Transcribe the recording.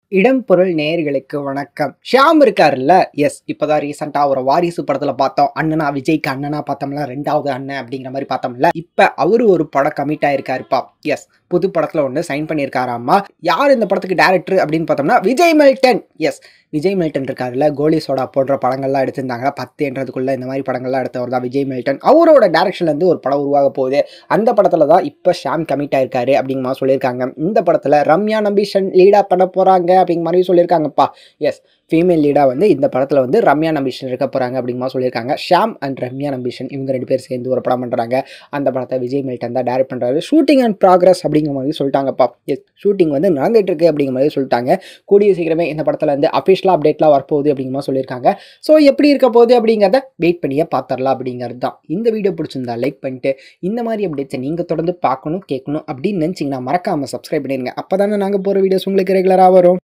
இடம் பொருள் நேயர்களுக்கு வணக்கம் ஷியாம் இருக்காருல்ல எஸ் இப்போதான் ரீசெண்டாக ஒரு வாரிசு படத்துல பார்த்தோம் அண்ணனா விஜய்க்கு அண்ணனா பார்த்தோம்ல ரெண்டாவது அண்ணன் அப்படிங்கிற மாதிரி பார்த்தோம்ல இப்போ அவரு ஒரு படம் கமிட் ஆயிருக்காருப்பா எஸ் புது படத்துல ஒன்று சைன் பண்ணியிருக்காராமா யார் இந்த படத்துக்கு டேரக்டர் அப்படின்னு பார்த்தோம்னா Vijay Milton S Vijay Milton இருக்காருல்ல கோலி சோடா போன்ற படங்கள்லாம் எடுத்திருந்தாங்க பத்து என்றதுக்குள்ள இந்த மாதிரி படங்கள்லாம் எடுத்தவர் தான் விஜய் மெல்டன் அவரோட டேரக்ஷன்ல இருந்து ஒரு படம் உருவாக போகுது அந்த படத்துல தான் இப்போ ஷாம் கமிட் ஆயிருக்காரு அப்படிங்கிற மாதிரி சொல்லியிருக்காங்க இந்த படத்துல ரம்யா நம்பிஷன் லீடா பண்ண போறாங்க அப்படிங்கிற மாதிரி சொல்லியிருக்காங்கப்பா எஸ் ஃபீமேல் லீடாக வந்து இந்த படத்தில் வந்து ரம்யா நம்பிஷன் இருக்க போகிறாங்க அப்படிங்கிற மாதிரி சொல்லியிருக்காங்க ஷாம் அண்ட் ரம்யா நம்பிஷன் இவங்க ரெண்டு பேர் சேர்ந்து ஒரு படம் பண்ணுறாங்க அந்த படத்தை விஜய் மெல்டன் தான் டேரக்ட் பண்ணுறாரு ஷூட்டிங் அண்ட் ப்ராக்ரஸ் அப்படிங்கிற மாதிரி சொல்லிட்டாங்கப்பா எஸ் ஷூட்டிங் வந்து நடந்துட்டு இருக்கு அப்படிங்கிற மாதிரி சொல்லிட்டாங்க கூடிய சீக்கிரமே இந்த படத்தில் வந்து அஃபிஷியலாக அப்டேட்லாம் வரப்போகுது அப்படிங்கிற மாதிரி சொல்லியிருக்காங்க ஸோ எப்படி இருக்க போகுது அப்படிங்கிறத வெயிட் பண்ணியே பார்த்துடலாம் அப்படிங்கிறது தான் இந்த வீடியோ பிடிச்சிருந்தா லைக் பண்ணிட்டு இந்த மாதிரி அப்டேட்ஸை நீங்கள் தொடர்ந்து பார்க்கணும் கேட்கணும் அப்படின்னு நினச்சிங்கன்னா மறக்காமல் சப்ஸ்கிரைப் பண்ணிடுங்க அப்போ தானே நாங்கள் போகிற வீடியோஸ் உங்களுக்கு ரெகுலராக வரும்